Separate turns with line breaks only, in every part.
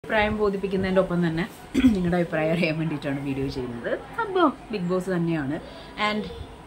അഭിപ്രായം ബോധിപ്പിക്കുന്നതിൻ്റെ ഒപ്പം തന്നെ നിങ്ങളുടെ അഭിപ്രായം അറിയാൻ വേണ്ടിയിട്ടാണ് വീഡിയോ ചെയ്യുന്നത് സംഭവം ബിഗ് ബോസ് തന്നെയാണ് ആൻഡ്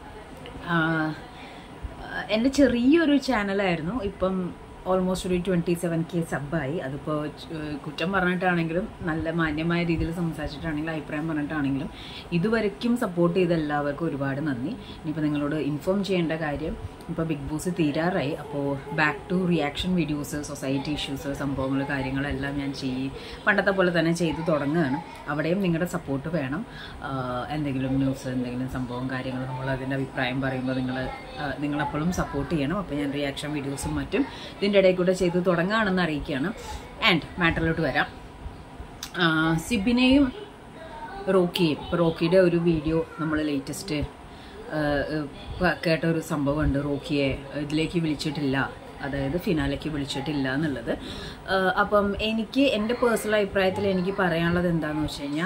എൻ്റെ ചെറിയൊരു ചാനലായിരുന്നു ഇപ്പം ഓൾമോസ്റ്റ് ഒരു ട്വൻറ്റി സെവൻ കെ സബ്ബായി അതിപ്പോൾ കുറ്റം പറഞ്ഞിട്ടാണെങ്കിലും നല്ല മാന്യമായ രീതിയിൽ സംസാരിച്ചിട്ടാണെങ്കിലും അഭിപ്രായം പറഞ്ഞിട്ടാണെങ്കിലും ഇതുവരയ്ക്കും സപ്പോർട്ട് ചെയ്ത എല്ലാവർക്കും ഒരുപാട് നന്ദി ഇനിയിപ്പോൾ നിങ്ങളോട് ഇൻഫോം ചെയ്യേണ്ട കാര്യം ഇപ്പോൾ ബിഗ് ബോസ് തീരാറായി അപ്പോൾ back to reaction videos society issues സംഭവങ്ങൾ കാര്യങ്ങളെല്ലാം ഞാൻ ചെയ്യും പണ്ടത്തെ പോലെ തന്നെ ചെയ്തു തുടങ്ങുകയാണ് അവിടെയും നിങ്ങളുടെ സപ്പോർട്ട് വേണം ആഹ് എന്തെങ്കിലും ന്യൂസ് എന്തെങ്കിലും സംഭവം കാര്യങ്ങൾ നമ്മൾ അതിൻ്റെ അഭിപ്രായം പറയുമ്പോൾ നിങ്ങൾ നിങ്ങളെപ്പോഴും സപ്പോർട്ട് ചെയ്യണം അപ്പോൾ ഞാൻ റിയാക്ഷൻ വീഡിയോസും മറ്റും ഇതിൻ്റെ ഇടയിൽ കൂടെ ചെയ്തു തുടങ്ങുകയാണെന്ന് അറിയിക്കുകയാണ് ആൻഡ് മാറ്ററിലോട്ട് വരാം ആഹ് സിബിനെയും റോക്കിയും ഇപ്പോൾ റോക്കിയുടെ ഒരു വീഡിയോ നമ്മൾ ലേറ്റസ്റ്റ് കേട്ട ഒരു സംഭവമുണ്ട് റോക്കിയെ ഇതിലേക്ക് വിളിച്ചിട്ടില്ല അതായത് ഫിനാലേക്ക് വിളിച്ചിട്ടില്ല എന്നുള്ളത് ആഹ് അപ്പം എനിക്ക് എൻ്റെ പേഴ്സണൽ അഭിപ്രായത്തിൽ എനിക്ക് പറയാനുള്ളത് എന്താണെന്ന് വെച്ച് കഴിഞ്ഞാൽ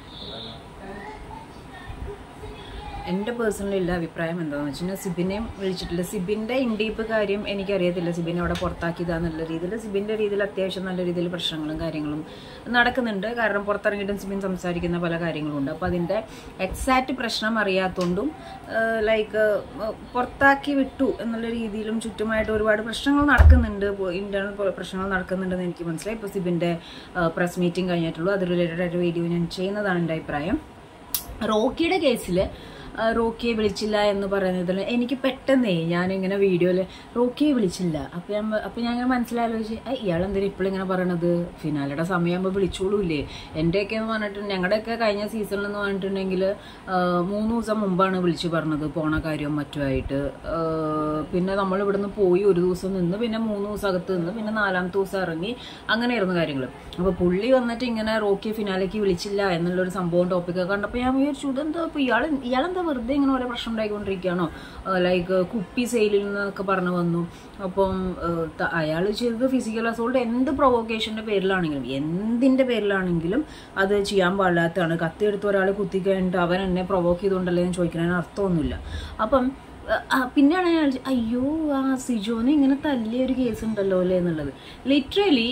എൻ്റെ പേഴ്സണലില്ല അഭിപ്രായം എന്താണെന്ന് വെച്ച് കഴിഞ്ഞാൽ സിബിനെയും വിളിച്ചിട്ടില്ല സിബിൻ്റെ ഇൻഡീപ്പ് കാര്യം എനിക്കറിയത്തില്ല സിബിനെ അവിടെ പുറത്താക്കിയതാന്നുള്ള രീതിയിൽ സിബിൻ്റെ രീതിയിൽ അത്യാവശ്യം നല്ല രീതിയിൽ പ്രശ്നങ്ങളും കാര്യങ്ങളും നടക്കുന്നുണ്ട് കാരണം പുറത്തിറങ്ങിയിട്ടും സിബിൻ സംസാരിക്കുന്ന പല കാര്യങ്ങളും ഉണ്ട് അപ്പോൾ അതിൻ്റെ എക്സാക്റ്റ് പ്രശ്നം അറിയാത്തതുകൊണ്ടും ലൈക്ക് പുറത്താക്കി വിട്ടു എന്നുള്ള രീതിയിലും ചുറ്റുമായിട്ട് ഒരുപാട് പ്രശ്നങ്ങൾ നടക്കുന്നുണ്ട് ഇന്റേണൽ പ്രശ്നങ്ങൾ നടക്കുന്നുണ്ടെന്ന് എനിക്ക് മനസ്സിലായി ഇപ്പോൾ സിബിൻ്റെ പ്രസ് മീറ്റിംഗ് കഴിഞ്ഞിട്ടുള്ളൂ അത് റിലേറ്റഡ് ആയിട്ട് വീഡിയോ ഞാൻ ചെയ്യുന്നതാണ് എൻ്റെ അഭിപ്രായം റോക്കിയുടെ കേസിൽ റോക്കിയെ വിളിച്ചില്ല എന്ന് പറയുന്നതിൽ എനിക്ക് പെട്ടെന്നേ ഞാനിങ്ങനെ വീഡിയോയിൽ റോക്കിയെ വിളിച്ചില്ല അപ്പം ഞാൻ അപ്പം ഞാൻ ഇങ്ങനെ മനസ്സിലാലോചിച്ച് ഇയാളെന്തിനാ ഇപ്പോഴും ഇങ്ങനെ പറയണത് ഫിനാലയുടെ സമയമാകുമ്പോൾ വിളിച്ചോളൂല്ലേ എൻ്റെയൊക്കെ എന്ന് പറഞ്ഞിട്ട് ഞങ്ങളുടെയൊക്കെ കഴിഞ്ഞ സീസണിൽ എന്ന് പറഞ്ഞിട്ടുണ്ടെങ്കിൽ മൂന്ന് ദിവസം മുമ്പാണ് വിളിച്ചു പറഞ്ഞത് പോണ കാര്യവും മറ്റുമായിട്ട് ആ, പിന്നെ നമ്മൾ ഇവിടുന്ന് പോയി ഒരു ദിവസം നിന്ന് പിന്നെ മൂന്ന് ദിവസം അകത്ത് നിന്ന് പിന്നെ നാലാമത്തെ ദിവസം ഇറങ്ങി അങ്ങനെയായിരുന്നു കാര്യങ്ങൾ അപ്പോൾ പുള്ളി വന്നിട്ട് ഇങ്ങനെ റോക്കി ഫിനാലേക്ക് വിളിച്ചില്ല എന്നുള്ളൊരു സംഭവം ടോപ്പിക്കൊക്കെ കണ്ടപ്പോൾ ഞാൻ വിചാരിച്ചു ഇതെന്താ ഇപ്പോൾ ഇയാൾ ഇയാളെന്താ വെറുതെ ഇങ്ങനെ ഓരോ പ്രശ്നം ഉണ്ടായിക്കൊണ്ടിരിക്കുകയാണോ ലൈക്ക് കുപ്പി സെയിലിൽ നിന്നൊക്കെ പറഞ്ഞു വന്നു അപ്പം അയാൾ ചെയ്തത് ഫിസിക്കൽ അസോൾട്ട് എന്ത് പ്രൊവോക്കേഷൻ്റെ പേരിലാണെങ്കിലും എന്തിൻ്റെ പേരിലാണെങ്കിലും അത് ചെയ്യാൻ പാടില്ലാത്തതാണ് കത്തിയെടുത്ത് ഒരാൾ കുത്തി കഴിഞ്ഞിട്ട് അവൻ എന്നെ പ്രൊവോക്ക് ചെയ്തുകൊണ്ടല്ലേ എന്ന് ചോദിക്കുന്നതിന് അർത്ഥമൊന്നുമില്ല അപ്പം ആ, പിന്നെയാണ് ഞാൻ ആലോചിച്ചത്, അയ്യോ ആ സിജോന് ഇങ്ങനെ തല്ലിയ ഒരു കേസ് ഉണ്ടല്ലോ അല്ലേ എന്നുള്ളത് ലിറ്ററലി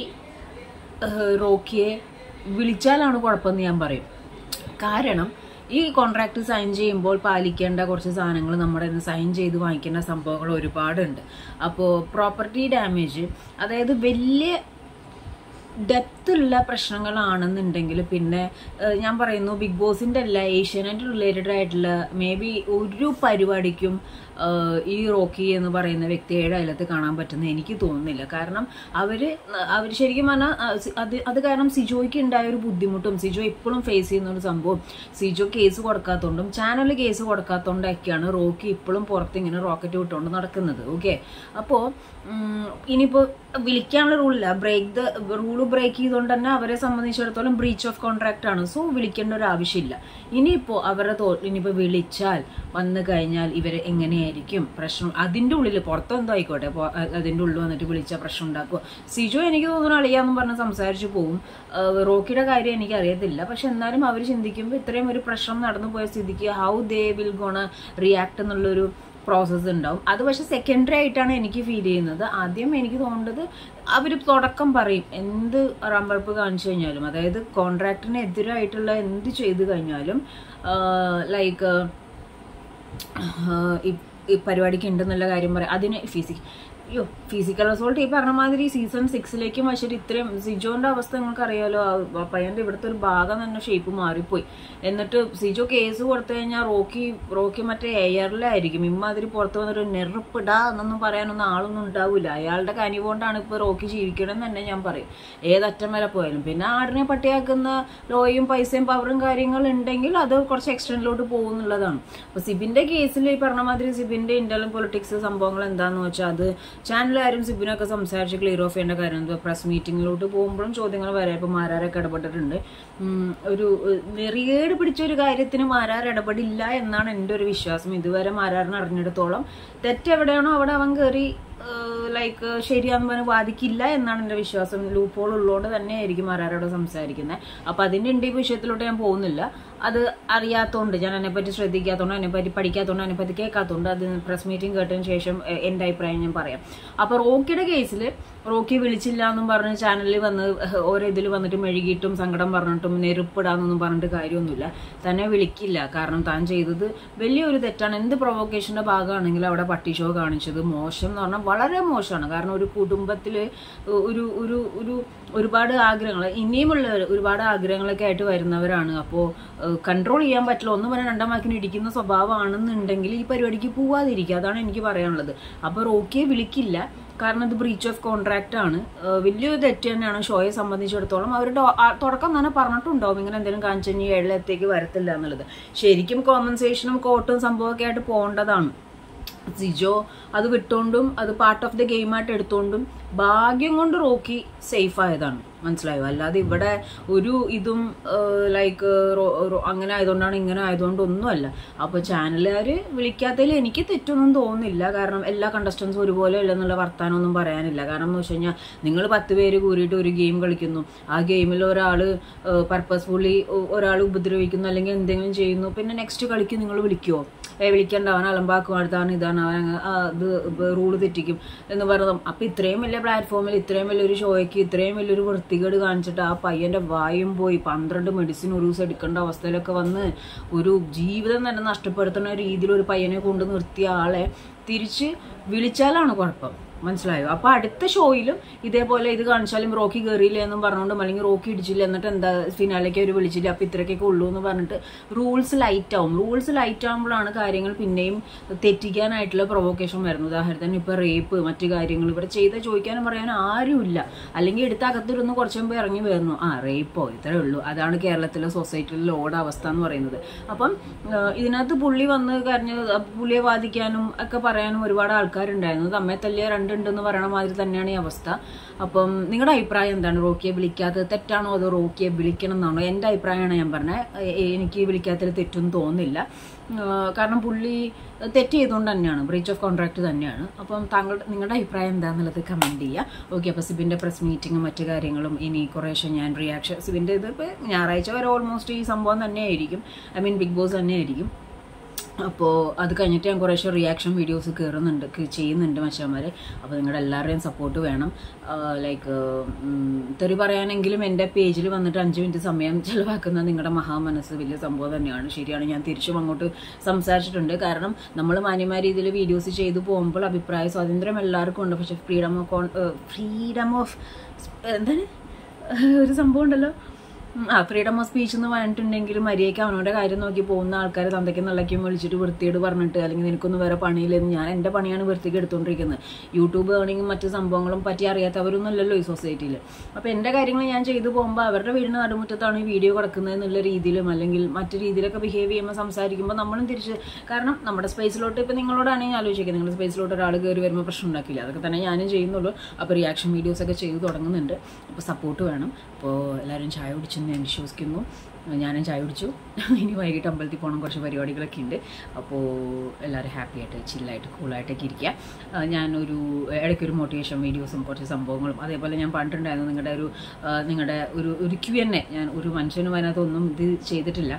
റോക്കിയെ വിളിച്ചാലാണ് കുഴപ്പമെന്ന് ഞാൻ പറയും കാരണം ഈ കോൺട്രാക്ട് സൈൻ ചെയ്യുമ്പോൾ പാലിക്കേണ്ട കുറച്ച് സാധനങ്ങൾ നമ്മുടെ ഇന്ന് സൈൻ ചെയ്ത് വാങ്ങിക്കേണ്ട സംഭവങ്ങൾ ഒരുപാടുണ്ട് അപ്പോൾ പ്രോപ്പർട്ടി ഡാമേജ് അതായത് വലിയ ഡെപ്ത് ഉള്ള പ്രശ്നങ്ങളാണെന്നുണ്ടെങ്കിൽ പിന്നെ ഏഹ്, ഞാൻ പറയുന്നു ബിഗ് ബോസിന്റെ അല്ല ഏഷ്യാനെറ്റ് റിലേറ്റഡ് ആയിട്ടുള്ള മേ ബി ഒരു പരിപാടിക്കും ഏഹ്, ഈ റോക്കി എന്ന് പറയുന്ന വ്യക്തിയുടെ അതിലത്ത് കാണാൻ പറ്റുന്ന എനിക്ക് തോന്നുന്നില്ല കാരണം അവര് അവർ ശരിക്കും പറഞ്ഞാൽ ആ, സി- അത് അത് കാരണം സിജോയ്ക്ക് ഉണ്ടായ ഒരു ബുദ്ധിമുട്ടും സിജോ ഇപ്പോഴും ഫേസ് ചെയ്യുന്ന ഒരു സംഭവം സിജോ കേസ് കൊടുക്കാത്തതുകൊണ്ടും ചാനൽ കേസ് കൊടുക്കാത്തതുകൊണ്ടൊക്കെയാണ് റോക്കി ഇപ്പോഴും പുറത്ത് ഇങ്ങനെ റോക്കറ്റ് വിട്ടുകൊണ്ട് നടക്കുന്നത് ഓക്കെ അപ്പോൾ ഇനിയിപ്പോൾ വിളിക്കാനുള്ള റൂളില്ല ബ്രേക്ക് ദ റൂള് ബ്രേക്ക് ചെയ്തുകൊണ്ട് തന്നെ അവരെ സംബന്ധിച്ചിടത്തോളം ബ്രീച്ച് ഓഫ് കോൺട്രാക്ട് ആണ് സോ വിളിക്കേണ്ട ഒരു ആവശ്യമില്ല ഇനിയിപ്പോൾ അവരുടെ തോ ഇനിയിപ്പോൾ വിളിച്ചാൽ വന്നു കഴിഞ്ഞാൽ ഇവർ എങ്ങനെയായിരിക്കും പ്രശ്നം അതിൻ്റെ ഉള്ളിൽ പുറത്തെന്തോ ആയിക്കോട്ടെ പൊ- അ- അതിൻ്റെ ഉള്ളിൽ വന്നിട്ട് വിളിച്ചാൽ പ്രശ്നം ഉണ്ടാക്കുക സിജോ എനിക്ക് തോന്നുന്നു അളിയാന്നും പറഞ്ഞ് സംസാരിച്ച് പോവും ആ, റോക്കിയുടെ കാര്യം എനിക്ക് അറിയത്തില്ല പക്ഷെ എന്നാലും അവർ ചിന്തിക്കുമ്പോൾ ഇത്രയും ഒരു പ്രശ്നം നടന്നു പോയ സ്ഥിതിക്ക് how they will gonna react എന്നുള്ളൊരു പ്രോസസ്സ് ഉണ്ടാവും അത് പക്ഷെ സെക്കൻഡറി ആയിട്ടാണ് എനിക്ക് ഫീൽ ചെയ്യുന്നത് ആദ്യം എനിക്ക് തോന്നുന്നത് അവർ തുടക്കം പറയും എന്ത് റമ്പറപ്പ് കാണിച്ചു കഴിഞ്ഞാലും അതായത് കോൺട്രാക്ടിന് എതിരായിട്ടുള്ള എന്ത് ചെയ്തു കഴിഞ്ഞാലും ലൈക്ക് ഈ പരിപാടിക്ക് ഉണ്ടെന്നുള്ള കാര്യം പറയാം അതിന് ഫിസിക് അയ്യോ ഫിസിക്കൽ അസോൾട്ട് ഈ പറഞ്ഞ മാതിരി സീസൺ സിക്സിലേക്കും പക്ഷേ ഇത്രയും സിജോന്റെ അവസ്ഥ നിങ്ങൾക്ക് അറിയാലോ ആ പയ്യന്റെ ഇവിടുത്തെ ഒരു ഭാഗം തന്നെ ഷേപ്പ് മാറിപ്പോയി എന്നിട്ട് സിജോ കേസ് കൊടുത്തു കഴിഞ്ഞാൽ റോക്കി റോക്കി മറ്റേ എയറിലായിരിക്കും ഇമ്മാതിരി പുറത്ത് വന്നൊരു നെറുപ്പിടാ എന്നൊന്നും പറയാനൊന്നും ആളൊന്നും ഉണ്ടാവില്ല അയാളുടെ കനിവ് കൊണ്ടാണ് ഇപ്പൊ റോക്കി ജീവിക്കണമെന്ന് തന്നെ ഞാൻ പറയും ഏതറ്റം വരെ പോയാലും പിന്നെ ആടിനെ പട്ടിയാക്കുന്ന ലോയും പൈസയും പവറും കാര്യങ്ങളും ഉണ്ടെങ്കിൽ അത് കുറച്ച് എക്സ്റ്റൻഡിലോട്ട് പോകുന്നുള്ളതാണ് അപ്പൊ സിബിന്റെ കേസിൽ ഈ പറഞ്ഞ മാതിരി സിബിന്റെ ഇന്റർണൽ പൊളിറ്റിക്സ് സംഭവങ്ങൾ എന്താന്ന് വെച്ചാൽ അത് ചാനലുകാരും സിബിനൊക്കെ സംസാരിച്ച് ക്ലിയർ ഓഫ് ചെയ്യേണ്ട കാര്യം എന്താ പ്രസ് മീറ്റിങ്ങിലോട്ട് പോകുമ്പോഴും ചോദ്യങ്ങൾ വരെ ഇപ്പൊ മാരാരൊക്കെ ഇടപെട്ടിട്ടുണ്ട് ഉം, ഒരു ഏഹ്, നെറിയേട് പിടിച്ച ഒരു കാര്യത്തിന് മാരാർ ഇടപെടില്ല എന്നാണ് എൻ്റെ ഒരു വിശ്വാസം ഇതുവരെ മാരാറിനെ അറിഞ്ഞിടത്തോളം തെറ്റെവിടെയാണോ അവിടെ അവൻ കയറി ലൈക്ക് ശരിയാന്ന് പറഞ്ഞ് വാദിക്കില്ല എന്നാണ് എൻ്റെ വിശ്വാസം ലൂപ്പ് ഹോൾ ഉള്ളതുകൊണ്ട് തന്നെയായിരിക്കും ആരാരോട് സംസാരിക്കുന്നത് അപ്പം അതിൻ്റെ ഉണ്ട് ഈ വിഷയത്തിലോട്ട് ഞാൻ പോകുന്നില്ല അത് അറിയാത്തതുകൊണ്ട് ഞാൻ അതിനെപ്പറ്റി ശ്രദ്ധിക്കാത്തതുകൊണ്ട് അതിനെപ്പറ്റി പഠിക്കാത്തതുകൊണ്ട് അതിനെപ്പറ്റി കേൾക്കാത്തതുകൊണ്ട് അത് പ്രസ് മീറ്റിംഗ് കേട്ടതിന് ശേഷം എ- എൻ്റെ അഭിപ്രായം ഞാൻ പറയാം അപ്പോൾ റോക്കിയുടെ കേസിൽ റോക്കി വിളിച്ചില്ല എന്നും പറഞ്ഞ് ചാനലിൽ വന്ന് ഓരോ ഇതിൽ വന്നിട്ട് മെഴുകിയിട്ടും സങ്കടം പറഞ്ഞിട്ടും നെരുപ്പിടാന്നൊന്നും പറഞ്ഞിട്ട് കാര്യമൊന്നുമില്ല തന്നെ വിളിക്കില്ല കാരണം താൻ ചെയ്തത് വലിയൊരു തെറ്റാണ് എന്ത് പ്രൊവോക്കേഷന്റെ ഭാഗമാണെങ്കിലും അവിടെ പട്ടി ഷോ കാണിച്ചത് മോശം എന്ന് പറഞ്ഞാൽ വളരെ മോശമാണ് കാരണം ഒരു കുടുംബത്തിൽ ഒരു ഒരു ഒരു ഒരുപാട് ആഗ്രഹങ്ങൾ ഇനിയുമുള്ള ഒരുപാട് ആഗ്രഹങ്ങളൊക്കെ ആയിട്ട് വരുന്നവരാണ് അപ്പോൾ കൺട്രോൾ ചെയ്യാൻ പറ്റില്ല ഒന്ന് പറഞ്ഞാൽ രണ്ടാം വാക്കിന് ഇടിക്കുന്ന സ്വഭാവമാണെന്നുണ്ടെങ്കിൽ ഈ പരിപാടിക്ക് പോവാതിരിക്കുക അതാണ് എനിക്ക് പറയാനുള്ളത് അപ്പോൾ റോക്കിയെ വിളിക്കില്ല കാരണം ഇത് ബ്രീച്ച് ഓഫ് കോൺട്രാക്റ്റ് ആണ് ഏഹ് വലിയൊരു തെറ്റ് തന്നെയാണ് ഷോയെ സംബന്ധിച്ചിടത്തോളം അവർ തുടക്കം തന്നെ പറഞ്ഞിട്ടുണ്ടാവും ഇങ്ങനെ എന്തെങ്കിലും കാണിച്ചു കഴിഞ്ഞാൽ ഏഴിലത്തേക്ക് വരത്തില്ല എന്നുള്ളത് ശരിക്കും കോമ്പൻസേഷനും കോട്ടും സംഭവമൊക്കെ ആയിട്ട് പോകേണ്ടതാണ് സിജോ അത് വിട്ടുകൊണ്ടും അത് പാർട്ട് ഓഫ് ദ ഗെയിമായിട്ട് എടുത്തുകൊണ്ടും ഭാഗ്യം കൊണ്ട് റോക്കി സേഫ് ആയതാണ് മനസ്സിലായോ അല്ലാതെ ഇവിടെ ഒരു ഇതും ലൈക്ക് അങ്ങനെ ആയതുകൊണ്ടാണ് ഇങ്ങനെ ആയതുകൊണ്ടൊന്നുമല്ല അപ്പോൾ ചാനലുകാർ വിളിക്കാത്തതിൽ എനിക്ക് തെറ്റൊന്നും തോന്നുന്നില്ല കാരണം എല്ലാ കണ്ടസ്റ്റൻസും ഒരുപോലെ അല്ലെന്നുള്ള വർത്താനമൊന്നും പറയാനില്ല കാരണം എന്ന് വെച്ച് കഴിഞ്ഞാൽ നിങ്ങൾ പത്ത് പേര് കൂടിയിട്ട് ഒരു ഗെയിം കളിക്കുന്നു ആ ഗെയിമിൽ ഒരാൾ പർപ്പസ്ഫുള്ളി ഒരാൾ ഉപദ്രവിക്കുന്നു അല്ലെങ്കിൽ എന്തെങ്കിലും ചെയ്യുന്നു പിന്നെ നെക്സ്റ്റ് കളിക്ക് നിങ്ങൾ വിളിക്കുമോ ഏ വിളിക്കേണ്ട അവൻ അലമ്പാക്കും അടുത്താണ് ഇതാണ് അവൻ അങ്ങ് ആ ഇത് റൂള് തെറ്റിക്കും എന്ന് പറയുന്നത് അപ്പം ഇത്രയും വലിയ പ്ലാറ്റ്ഫോമിൽ ഇത്രയും വലിയൊരു ഷോയ്ക്ക് ഇത്രയും വലിയൊരു വൃത്തികേട് കാണിച്ചിട്ട് ആ പയ്യന്റെ വായും പോയി പന്ത്രണ്ട് മെഡിസിൻ ഒരു ദിവസം എടുക്കേണ്ട അവസ്ഥയിലൊക്കെ വന്ന് ഒരു ജീവിതം തന്നെ നഷ്ടപ്പെടുത്തുന്ന രീതിയിൽ ഒരു പയ്യനെ കൊണ്ട് നിർത്തിയ ആളെ തിരിച്ച് വിളിച്ചാലാണ് കുഴപ്പം മനസ്സിലായോ അപ്പൊ അടുത്ത ഷോയിലും ഇതേപോലെ ഇത് കാണിച്ചാലും റോക്കി കയറിയില്ല എന്നും പറഞ്ഞുകൊണ്ടും അല്ലെങ്കിൽ റോക്കി ഇടിച്ചില്ല എന്നിട്ട് എന്താ ഫിനാലേക്ക് അവർ വിളിച്ചില്ല അപ്പൊ ഇത്രയൊക്കെ ഉള്ളൂ എന്ന് പറഞ്ഞിട്ട് റൂൾസ് ലൈറ്റ് ആവും റൂൾസ് ലൈറ്റ് ആകുമ്പോഴാണ് കാര്യങ്ങൾ പിന്നെയും തെറ്റിക്കാനായിട്ടുള്ള പ്രൊവോക്കേഷൻ വരുന്നത് ഉദാഹരണത്തിന് ഇപ്പൊ റേപ്പ് മറ്റു കാര്യങ്ങൾ ഇവിടെ ചെയ്ത ചോദിക്കാനും പറയാനും ആരുമില്ല അല്ലെങ്കിൽ എടുത്ത അകത്തിരുന്ന് കുറച്ച് മുമ്പ് ഇറങ്ങി വരുന്നു ആ റേപ്പോ ഇത്രേ ഉള്ളൂ അതാണ് കേരളത്തിലെ സൊസൈറ്റിയിലെ ലോഡ് അവസ്ഥ എന്ന് പറയുന്നത് അപ്പം ആ, ഇതിനകത്ത് പുള്ളി വന്ന് കരഞ്ഞ് പുള്ളിയെ വാദിക്കാനും ഒക്കെ പറയാനും ഒരുപാട് ആൾക്കാരുണ്ടായിരുന്നു തമ്മെ തല്ലിയ രണ്ടുണ്ടെന്ന് പറയണ മാതിരി തന്നെയാണ് ഈ അവസ്ഥ അപ്പം നിങ്ങളുടെ അഭിപ്രായം എന്താണ് റോക്കിയെ വിളിക്കാത്തത് തെറ്റാണോ അതോ റോക്കിയെ വിളിക്കണം എന്നാണോ എൻ്റെ അഭിപ്രായമാണ് ഞാൻ പറഞ്ഞത് എനിക്ക് വിളിക്കാത്തതിൽ തെറ്റൊന്നും തോന്നുന്നില്ല ആ, കാരണം പുള്ളി തെറ്റ് ചെയ്തുകൊണ്ട് തന്നെയാണ് ബ്രീച്ച് ഓഫ് കോൺട്രാക്ട് തന്നെയാണ് അപ്പം താങ്കളുടെ നിങ്ങളുടെ അഭിപ്രായം എന്താണെന്നുള്ളത് കമൻറ്റ് ചെയ്യുക ഓക്കെ അപ്പോൾ സിബിൻ്റെ പ്രസ് മീറ്റിങ്ങും മറ്റു കാര്യങ്ങളും ഇനി കുറേശ്ശെ ഞാൻ റിയാക്ഷൻ സിബിൻ്റെ ഇത് ഇപ്പോൾ ഞായറാഴ്ച വരെ ഓൾമോസ്റ്റ് ഈ സംഭവം തന്നെയായിരിക്കും ഐ മീൻ ബിഗ് ബോസ് തന്നെയായിരിക്കും അപ്പോൾ അത് കഴിഞ്ഞിട്ട് ഞാൻ കുറേശ്ശെ റിയാക്ഷൻ വീഡിയോസ് കയറുന്നുണ്ട് ക- ചെയ്യുന്നുണ്ട് മനുഷ്യന്മാർ അപ്പോൾ നിങ്ങളുടെ എല്ലാവരുടെയും സപ്പോർട്ട് വേണം ലൈക്ക് തെറി പറയാനെങ്കിലും എൻ്റെ പേജിൽ വന്നിട്ട് അഞ്ച് മിനിറ്റ് സമയം ചിലവാക്കുന്ന നിങ്ങളുടെ മഹാമനസ്സ് വലിയ സംഭവം തന്നെയാണ് ശരിയാണ് ഞാൻ തിരിച്ചും അങ്ങോട്ട് സംസാരിച്ചിട്ടുണ്ട് കാരണം നമ്മൾ മാന്യമായ രീതിയിൽ വീഡിയോസ് ചെയ്തു പോകുമ്പോൾ അഭിപ്രായ സ്വാതന്ത്ര്യം എല്ലാവർക്കും ഉണ്ട് പക്ഷേ ഫ്രീഡം ഓഫ് ഫ്രീഡം ഓഫ് എന്താണ് ഒരു സംഭവം ഉണ്ടല്ലോ ഉം, ആ ഫ്രീഡം ഓഫ് സ്പീച്ച് എന്ന് പറഞ്ഞിട്ടുണ്ടെങ്കിൽ മര്യാദയ്ക്ക് അവനോടെ കാര്യം നോക്കി പോകുന്ന ആൾക്കാർ തന്തയ്ക്കും നല്ലയ്ക്കും വിളിച്ചിട്ട് വൃത്തിയോട് പറഞ്ഞിട്ട് അല്ലെങ്കിൽ നിനക്കൊന്നും വേറെ പണിയില്ലെന്ന് ഞാൻ എൻ്റെ പണിയാണ് വൃത്തിക്ക് എടുത്തുകൊണ്ടിരിക്കുന്നത് യൂട്യൂബ് ഏണിങ്ങും മറ്റു സംഭവങ്ങളും പറ്റി അറിയാത്തവരൊന്നും അല്ലല്ലോ ഈ സൊസൈറ്റിയിൽ അപ്പോൾ എൻ്റെ കാര്യങ്ങൾ ഞാൻ ചെയ്തു പോകുമ്പോൾ അവരുടെ വീടിന് നടുമുറ്റത്താണ് ഈ വീഡിയോ കിടക്കുന്നത് എന്നുള്ള രീതിയിലും അല്ലെങ്കിൽ മറ്റു രീതിയിലൊക്കെ ബിഹേവ് ചെയ്യുമ്പോൾ സംസാരിക്കുമ്പോൾ നമ്മളും തിരിച്ച് കാരണം നമ്മുടെ സ്പേസിലോട്ട് ഇപ്പോൾ നിങ്ങളോടാണെങ്കിൽ ആലോചിക്കുക നിങ്ങൾ സ്പേസിലോട്ട് ഒരാൾ കയറി വരുമ്പോൾ പ്രശ്നം ഉണ്ടാക്കില്ല അതൊക്കെ തന്നെ ഞാനും ചെയ്യുന്നുള്ളൂ അപ്പോൾ റിയാക്ഷൻ വീഡിയോസ് ഒക്കെ ചെയ്തു തുടങ്ങുന്നുണ്ട് അപ്പോൾ സപ്പോർട്ട് വേണം അപ്പോൾ എല്ലാവരും ചായ കുടിച്ചെന്ന് ഞാൻ വിശ്വസിക്കുന്നു ഞാനും ചായ കുടിച്ചു ഇനി വൈകിട്ട് അമ്പലത്തിൽ പോകണം കുറച്ച് പരിപാടികളൊക്കെ ഉണ്ട് അപ്പോൾ എല്ലാവരും ഹാപ്പി ആയിട്ട് ചില്ലായിട്ട് കൂളായിട്ടൊക്കെ ഇരിക്കുക ആ, ഞാനൊരു ഇടയ്ക്കൊരു മോട്ടിവേഷൻ വീഡിയോസും കുറച്ച് സംഭവങ്ങളും അതേപോലെ ഞാൻ പണ്ടുണ്ടായിരുന്നു നിങ്ങളുടെ ഒരു ആ, നിങ്ങളുടെ ഒരു ഒരു ക്യു എൻ എ ഞാൻ ഒരു മനുഷ്യനും അതിനകത്തൊന്നും ഇത് ചെയ്തിട്ടില്ല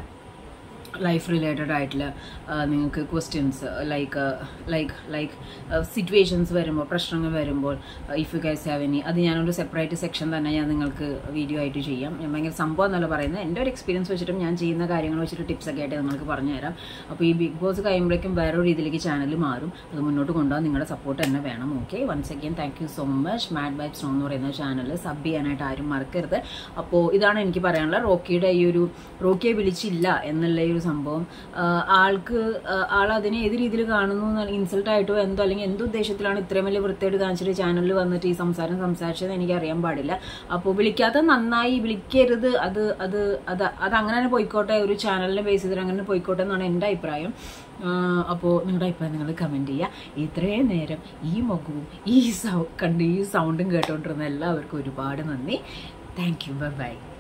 ലൈഫ് റിലേറ്റഡ് ആയിട്ടുള്ള ആ, നിങ്ങൾക്ക് questions like like like situations വരുമ്പോൾ പ്രശ്നങ്ങൾ വരുമ്പോൾ if you guys have any അത് ഞാനൊരു സെപ്പറേറ്റ് സെക്ഷൻ തന്നെ ഞാൻ നിങ്ങൾക്ക് വീഡിയോ ആയിട്ട് ചെയ്യാം ഞാൻ ഭയങ്കര സംഭവം എന്നല്ല പറയുന്നത് എൻ്റെ ഒരു എക്സ്പീരിയൻസ് വെച്ചിട്ടും ഞാൻ ചെയ്യുന്ന കാര്യങ്ങൾ വെച്ചിട്ട് ടിപ്സ് ഒക്കെ ആയിട്ട് നിങ്ങൾക്ക് പറഞ്ഞു തരാം അപ്പോൾ ഈ ബിഗ് ബോസ് കഴിയുമ്പോഴേക്കും വേറൊരു രീതിയിലേക്ക് ചാനൽ മാറും അത് മുന്നോട്ട് കൊണ്ടുപോകാൻ നിങ്ങളുടെ സപ്പോർട്ട് തന്നെ വേണം okay once again thank you so much mad by snow എന്ന് പറയുന്ന ചാനൽ സബ് ചെയ്യാനായിട്ട് ആരും മറക്കരുത് അപ്പോൾ ഇതാണ് എനിക്ക് പറയാനുള്ളത് റോക്കിയുടെ ഈ ഒരു റോക്കിയെ വിളിച്ചില്ല എന്നുള്ള ഈ ഒരു സംഭവം ആ, ആൾക്ക് ആ, ആൾ അതിനെ ഏത് രീതിയിൽ കാണുന്നു ഇൻസൾട്ട് ആയിട്ടോ എന്തോ അല്ലെങ്കിൽ എന്ത് ഉദ്ദേശത്തിലാണ് ഇത്രയും വലിയ വൃത്തിയായിട്ട് കാണിച്ചിട്ട് ചാനലിൽ വന്നിട്ട് ഈ സംസാരം സംസാരിച്ചത് എനിക്ക് അറിയാൻ പാടില്ല അപ്പോൾ വിളിക്കാത്ത നന്നായി വിളിക്കരുത് അത് അത് അത് അത് അങ്ങനെ തന്നെ പോയിക്കോട്ടെ ഒരു ചാനലിനെ ബേസ് ചെയ്തിട്ട് അങ്ങനെ പോയിക്കോട്ടെ എന്നാണ് എൻ്റെ അഭിപ്രായം അപ്പോൾ നിങ്ങളുടെ അഭിപ്രായം നിങ്ങൾ കമൻറ്റ് ചെയ്യുക ഇത്രയും നേരം ഈ മുഖവും ഈ സൗ കണ്ട് ഈ സൗണ്ടും കേട്ടോണ്ടിരുന്ന എല്ലാവർക്കും ഒരുപാട് നന്ദി താങ്ക് യു ബൈ ബൈ